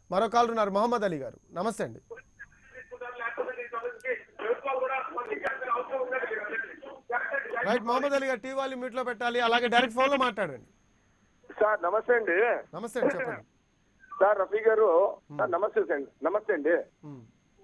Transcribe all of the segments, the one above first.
మరో కాలర్ ఉన్నారు మహమ్మద్ అలీ గారు నమస్తే అండి రైట్ మహమ్మద్ అలీ గారు టీ వాళ్ళు మ్యూట్లో పెట్టాలి అలాగే డైరెక్ట్ ఫోన్లో మాట్లాడండి సార్ నమస్తే అండి నమస్తే అండి చెప్పండి సార్ రఫీ గారు సార్ నమస్తే సార్ నమస్తే అండి ఉమ్.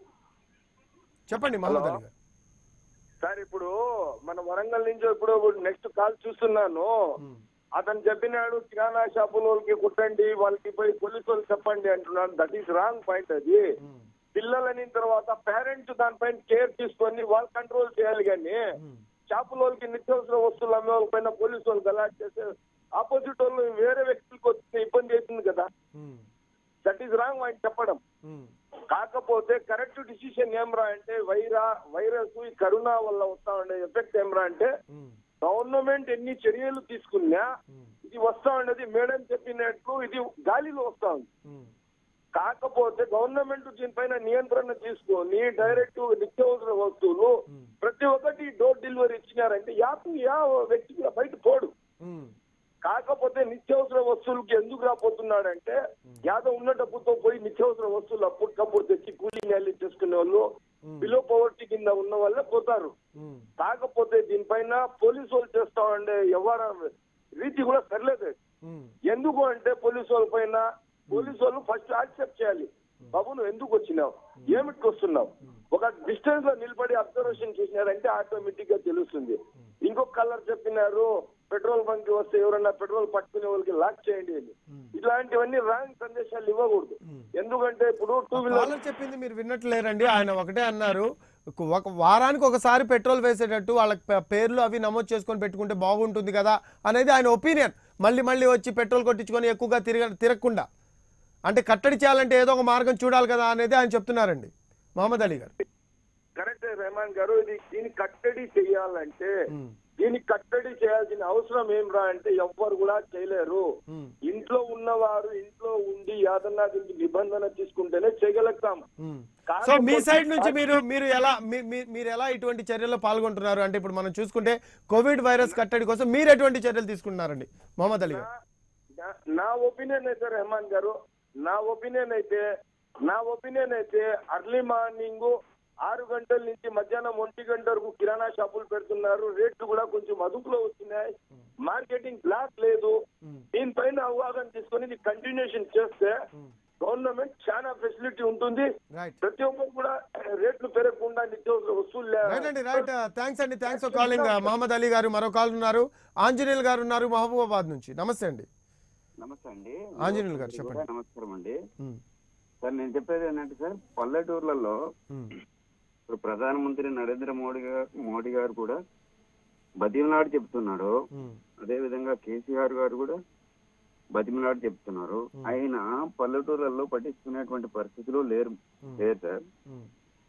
చెప్పండి మహమ్మద్ అలీ గారు సార్ ఇప్పుడు మన వరంగల్ నుంచి ఇప్పుడు నెక్స్ట్ కాల్ చూస్తున్నాను ఉమ్. అతను చెప్పినాడు కిరాణా షాపుల వాళ్ళకి కుట్టండి వాళ్ళకి పోయి పోలీసు వాళ్ళు చెప్పండి అంటున్నాడు దట్ ఈస్ రాంగ్ పాయింట్ అది ఉమ్. పిల్లలని తర్వాత పేరెంట్స్ దానిపైన కేర్ తీసుకొని వాళ్ళు కంట్రోల్ చేయాలి కానీ ఉమ్. షాపుల వాళ్ళకి నిత్యావసర వస్తువులు అమ్మే వాళ్ళ పైన పోలీసు వాళ్ళు గలాట్ చేస్తే ఆపోజిట్ వాళ్ళు వేరే వ్యక్తులకు వచ్చి ఇబ్బంది అవుతుంది కదా ఉమ్. దట్ ఈస్ రాంగ్ ఆయన చెప్పడం ఉమ్. కాకపోతే కరెక్ట్ డిసిషన్ ఏమ్రా అంటే వైరా వైరస్ ఈ కరోనా వల్ల వస్తా ఉండే ఎఫెక్ట్ ఏమ్రా అంటే ఉమ్. గవర్నమెంట్ ఎన్ని చర్యలు తీసుకున్నా ఉమ్. ఇది వస్తా ఉండేది మేడం చెప్పినట్లు ఇది గాలిలో వస్తా ఉంది ఉమ్. కాకపోతే గవర్నమెంట్ దీనిపైన నియంత్రణ తీసుకొని డైరెక్ట్ నిత్యావసర వస్తువులు ఉమ్. ప్రతి ఒక్కటి డోర్ డెలివరీ ఇచ్చినారంటే యాపు యా వ్యక్తి కూడా బయట పోడు ఉమ్. కాకపోతే నిత్యావసర వస్తువులకి ఎందుకు రాపోతున్నాడంటే యాదో ఉన్న డబ్బుతో పోయి నిత్యావసర వస్తువులు అప్పటికప్పుడు తెచ్చి కూలింగ్ వ్యాలీ చేసుకునే వాళ్ళు ఉమ్. బిలో పవర్టీ కింద ఉన్న వాళ్ళే పోతారు ఉమ్. కాకపోతే దీనిపైన పోలీసు వాళ్ళు చేస్తా ఉండే వ్యవహారం రీతి కూడా సరిలేదు ఉమ్. ఎందుకు అంటే పోలీసు వాళ్ళ పైన పోలీసు వాళ్ళు ఫస్ట్ యాక్సెప్ట్ చేయాలి బాబు నువ్వు ఎందుకు వచ్చినావు ఏమిటికి వస్తున్నావు ఒక డిస్టెన్స్ లో నిలబడి అబ్జర్వేషన్ చేసినారంటే ఆటోమేటిక్ గా తెలుస్తుంది ఇంకొక కలర్ చెప్పినారు పెట్రోల్ బంక్ కి వస్తే ఎవరన్నా పెట్రోల్ పట్టుకునే వాళ్ళకి లాక్ చేయండి అని ఇట్లాంటివన్నీ రాంగ్ సందేశాలు ఇవ్వకూడదు ఎందుకంటే ఇప్పుడు టూ వీలర్ కాలర్ చెప్పింది మీరు విన్నట్లేరండి ఆయన ఒకటే అన్నారు ఒక వారానికి ఒకసారి పెట్రోల్ వేసేటట్టు వాళ్ళకి పే- పేర్లు అవి నమోదు చేసుకొని పెట్టుకుంటే బాగుంటుంది కదా అనేది ఆయన ఒపీనియన్ మళ్ళీ మళ్ళీ వచ్చి పెట్రోల్ కొట్టించుకొని ఎక్కువగా తిరగ తిరగకుండా అంటే కట్టడి చేయాలంటే ఏదో ఒక మార్గం చూడాలి కదా అనేది ఆయన చెప్తున్నారండి మహమ్మద్ అలీ గారు కరెక్ట్ రెహమాన్ గారు ఇది దీన్ని కట్టడి చేయాలంటే ఉమ్, దీన్ని కట్టడి చేయాల్సిన అవసరం ఏం రా అంటే ఎవ్వరు కూడా చేయలేరు ఉమ్, ఇంట్లో ఉన్నవారు ఇంట్లో ఉండి యాదన్నా దీనికి నిబంధన తీసుకుంటేనే చేయగలుగుతాం ఉమ్. కాకపోతే- సో మీ సైడ్ నుంచి మీరు మీరు ఎలా మీ- మీ- మీరు ఎలా ఇటువంటి చర్యల్లో పాల్గొంటున్నారు అంటే ఇప్పుడు మనం చూసుకుంటే కోవిడ్ వైరస్ కట్టడి కోసం మీరు ఎటువంటి చర్యలు తీసుకుంటున్నారండి మొహమ్మద్ అలీ గారు నా- నా ఒపీనియన్ అయితే రెహమాన్ గారు నా ఒపీనియన్ అయితే నా ఒపీనియన్ అయితే అర్లీ మార్నింగ్ ఆరు గంటల నుంచి మధ్యాహ్నం ఒంటి గంట వరకు కిరాణా షాపులు పెడుతున్నారు రేట్లు కూడా కొంచెం అదుపులో వచ్చినాయి మార్కెటింగ్ బ్లాక్ లేదు ఉమ్, దీనిపైన అవగాహన తీసుకొని ఇది కంటిన్యూషన్ చేస్తే ఉమ్. గవర్నమెంట్ చాలా ఫెసిలిటీ ఉంటుంది రైట్ ప్రతి ఒక్కరు కూడా రేట్లు పెరగకుండా నిత్యావసర వస్తువులు లే- రైట్ అండి రైట్ థ్యాంక్స్ అండి thanks for calling Mohammad Ali గారు మరో కాల్ ఉన్నారు ఆంజనేయులు గారు ఉన్నారు మహబూబాబాద్ నుంచి నమస్తే అండి నమస్తే అండి ఆంజనేయులు గారు చెప్పండి. నమస్కారం అండి ఉమ్, సార్ నేను చెప్పేది ఏంటంటే సార్ పల్లెటూర్లలో ఉమ్, ఇప్పుడు ప్రధానమంత్రి నరేంద్ర మోడీ గారు మోడీ గారు కూడా బతిమలాడి చెప్తున్నాడు ఉమ్, అదే విధంగా కేసీఆర్ గారు కూడా బతిమలాడి చెప్తున్నారు అయినా పల్లెటూర్లలో పట్టించుకునేటువంటి పరిస్థితులు లేరు లేరు సార్ ఉమ్,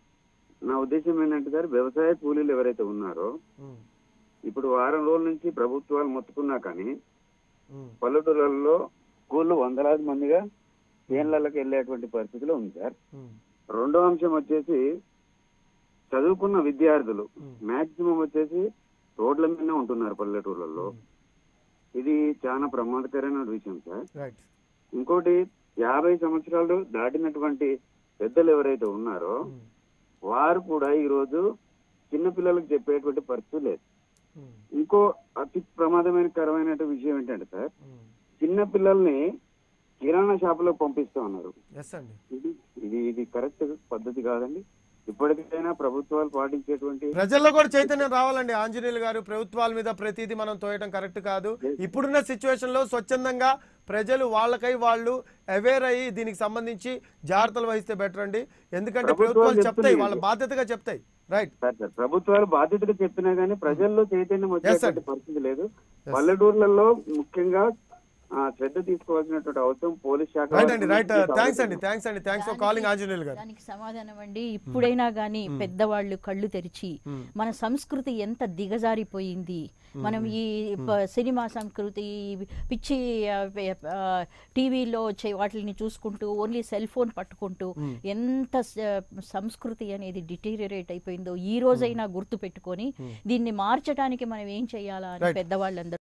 నా ఉద్దేశం ఏంటంటే సార్ వ్యవసాయ కూలీలు ఎవరైతే ఉన్నారో ఉమ్, ఇప్పుడు వారం రోజుల నుంచి ప్రభుత్వాలు మొత్తుకున్నా కానీ ఉమ్, పల్లెటూర్లలో స్కూళ్ళు వందలాది మందిగా ఏళ్ళకి వెళ్ళేటువంటి పరిస్థితిలో ఉంది సార్ ఉమ్, రెండో అంశం వచ్చేసి చదువుకున్న విద్యార్థులు Hmm. మాక్సిమం వచ్చేసి రోడ్ల మీదనే ఉంటున్నారు పల్లెటూర్లలో ఇది చాలా ప్రమాదకరమైన విషయం సార్ రైట్ ఇంకోటి యాభై సంవత్సరాలు దాటినటువంటి పెద్దలు ఎవరైతే ఉన్నారో ఉమ్, వారు కూడా ఈ రోజు చిన్న పిల్లలకు చెప్పేటువంటి పరిస్థితి లేదు ఉమ్, ఇంకో అతి ప్రమాదమైనకరమైన విషయం ఏంటంటే సార్ ఉమ్. చిన్న పిల్లల్ని కిరాణా షాపులో పంపిస్తా ఉన్నారు ఎస్ అండి ఇది ఇది ఇది కరెక్ట్ పద్ధతి కాదండి ఇప్పటికైనా ప్రభుత్వాలు పాటించేటువంటి ప్రజల్లో కూడా చైతన్యం రావాలండి ఆంజనేయులు గారు ప్రభుత్వాల మీద ప్రతిదీ మనం తోయటం కరెక్ట్ కాదు ఇప్పుడున్న సిచ్యువేషన్ లో స్వచ్ఛందంగా ప్రజలు వాళ్ళకై వాళ్ళు అవేర్ అయ్యి దీనికి సంబంధించి జాగ్రత్తలు వహిస్తే బెటర్ అండి ఎందుకంటే ప్రభుత్వాలు ప్రభుత్వాలు చెప్తాయి చెప్తున్నాయి. వాళ్ళ బాధ్యతగా చెప్తాయి రైట్ సార్ సార్ ప్రభుత్వాలు బాధ్యతగా చెప్పినా గానీ ప్రజల్లో చైతన్యం వచ్చేటువంటి sir. పరిస్థితి లేదు పల్లెటూర్లలో ముఖ్యంగా ఆ, శ్రద్ధ తీసుకోవాల్సినటువంటి అవసరం పోలీస్ శాఖ రైట్ అండి రైట్ వారికి థ్యాంక్స్ అండి థ్యాంక్స్ అండి థ్యాంక్స్ ఫర్ కాలింగ్ ఆంజనేయులు గారు దానికి సమాధానం అండి ఇప్పుడైనా గానీ పెద్దవాళ్ళు కళ్ళు తెరిచి మన సంస్కృతి ఎంత దిగజారిపోయింది మనం ఈ ప- సినిమా సంస్కృతి ఈ పిచ్చి ఆ, ఆ, టీవీలో వచ్చే వాటిని చూసుకుంటూ ఓన్లీ సెల్ ఫోన్ పట్టుకుంటూ ఎంత స- సంస్కృతి అనేది డిటీరియరేట్ అయిపోయిందో ఈ రోజైనా గుర్తు పెట్టుకొని దీన్ని మార్చడానికి మనం ఏం చేయాలా అని Right. పెద్దవాళ్ళందరూ